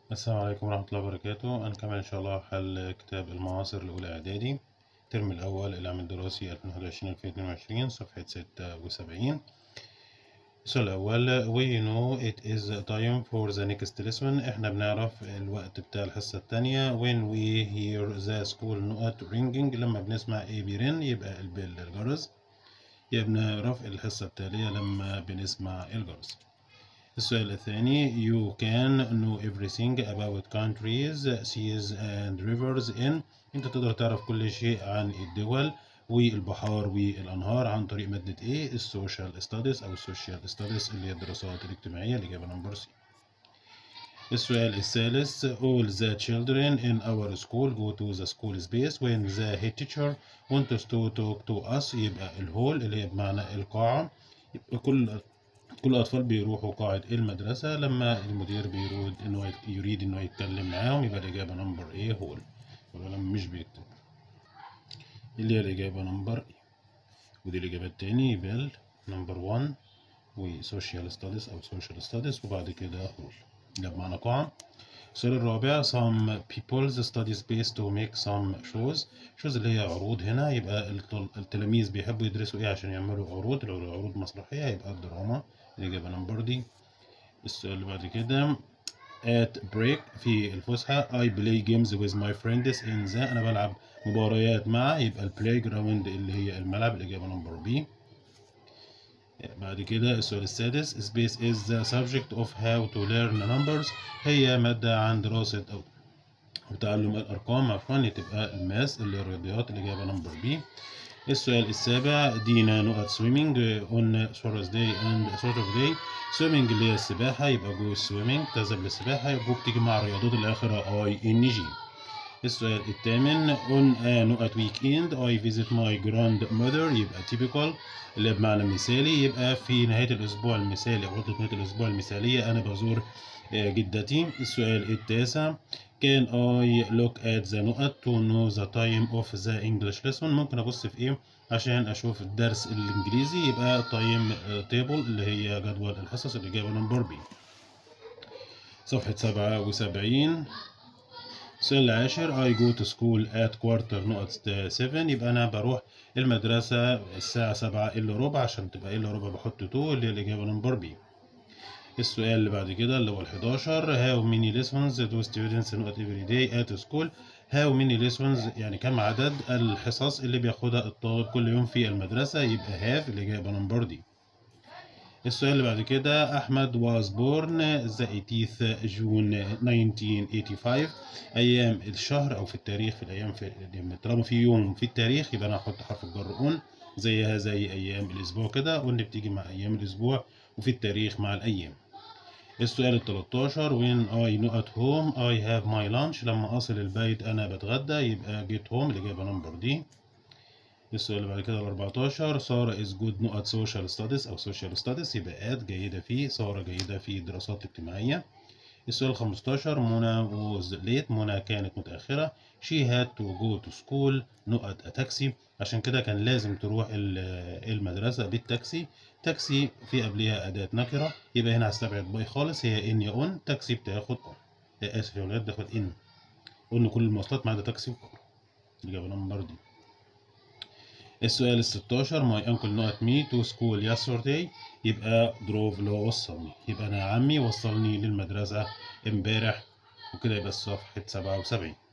السلام عليكم ورحمة الله وبركاته هنكمل إن شاء الله حل كتاب المعاصر لأولى إعدادي الترم الأول العام الدراسي 2021-2022 صفحة 76 السؤال الأول We know it is time for the next lesson إحنا بنعرف الوقت بتاع الحصة التانية When we hear the school نقط ringing لما بنسمع إيه بيرن يبقى البيل الجرس يبقى بنعرف الحصة التالية لما بنسمع الجرس السؤال الثاني You can know everything about countries, seas and rivers in أنت تقدر تعرف كل شيء عن الدول والبحار والأنهار عن طريق مادة إيه؟ السوشيال ستاديز أو السوشيال ستاديز اللي هي الدراسات الاجتماعية الإجابة نمبر سي. السؤال الثالث All the children in our school go to the school space when the head teacher wants to talk to us يبقى الهول اللي هي بمعنى القاعة يبقى كل كل الأطفال بيروحوا قاعة المدرسة لما المدير بيريد إنه يريد إنه يتكلم معاهم يبقى الإجابة نمبر إيه هول يبقى لما مش بيكتب اللي هي الإجابة نمبر إيه ودي الإجابة التاني يبقى نمبر 1 وسوشيال ستاديز أو سوشيال ستاديز وبعد كده هول ده بمعنى قاعة السؤال الرابع some people study space to make some shows shows اللي هي عروض هنا يبقى التلاميذ بيحبوا يدرسوا ايه عشان يعملوا عروض لو عروض مسرحية يبقى الدراما الإجابة نمبر دي السؤال اللي بعد كده at break في الفسحة I play games with my friends in the أنا بلعب مباريات مع يبقى البلاي جراوند اللي هي الملعب الإجابة نمبر بي بعد كده السؤال السادس space is the subject of how to learn numbers هي مادة عن دراسة أو تعلم الأرقام عفوا تبقى الماس اللي الرياضيات الإجابة نمبر بي السؤال السابع دينا نقط swimming on Thursday and Saturday swimming اللي هي السباحة يبقى جو swimming تذهب للسباحة جو بتيجي مع الرياضات الآخرة I N G السؤال الثامن on a نقط weekend I visit my grandmother يبقى typical اللي بمعنى مثالي يبقى في نهاية الأسبوع المثالي أو عطلة نهاية الأسبوع المثالية أنا بزور جدتي السؤال التاسع Can I look at the نقط to know the time of the English lesson ممكن أبص في إيه عشان أشوف الدرس الإنجليزي يبقى time table اللي هي جدول الحصص الإجابة نمبر بي صفحة سبعة وسبعين السؤال العاشر I go to school at quarter نقط 7 يبقى أنا بروح المدرسة الساعة سبعة إلا ربع عشان تبقى إلا ربع بحط 2 اللي هي الإجابة نمبر بي السؤال اللي بعد كده اللي هو ال 11 how many lessons do students نقط every day at school how many lessons يعني كم عدد الحصص اللي بياخدها الطالب كل يوم في المدرسة يبقى have الإجابة نمبر دي السؤال اللي بعد كده أحمد was born the 18th June 1985 أيام الشهر أو في التاريخ في الأيام في طالما في يوم في التاريخ يبقى أنا هحط حرف الجر أون زيها زي أيام الأسبوع كده وإن بتيجي مع أيام الأسبوع وفي التاريخ مع الأيام السؤال ال 13 when I not at home I have my lunch لما أصل البيت أنا بتغدى يبقى get home الإجابة نمبر دي السؤال اللي بعد كده ال 14 سارة is good نقط social studies أو social studies يبقى at جيدة فيه سارة جيدة في الدراسات الاجتماعية السؤال 15 منى was late منى كانت متأخرة she had to go to school نقط a taxi عشان كده كان لازم تروح المدرسة بالتاكسي تاكسي في قبلها أداة نكرة يبقى هنا هستبعد باي خالص هي إن يا أون تاكسي بتاخد أون آسف يا ولاد بتاخد إن قلنا كل المواصلات ما عدا تاكسي وكار الإجابة نمبر دي السؤال ال 16 ماي انكل نقط مي تو سكول يسترداي يبقى دروف اللي هو وصلني يبقى أنا عمي وصلني للمدرسة امبارح وكده يبقى صفحة 77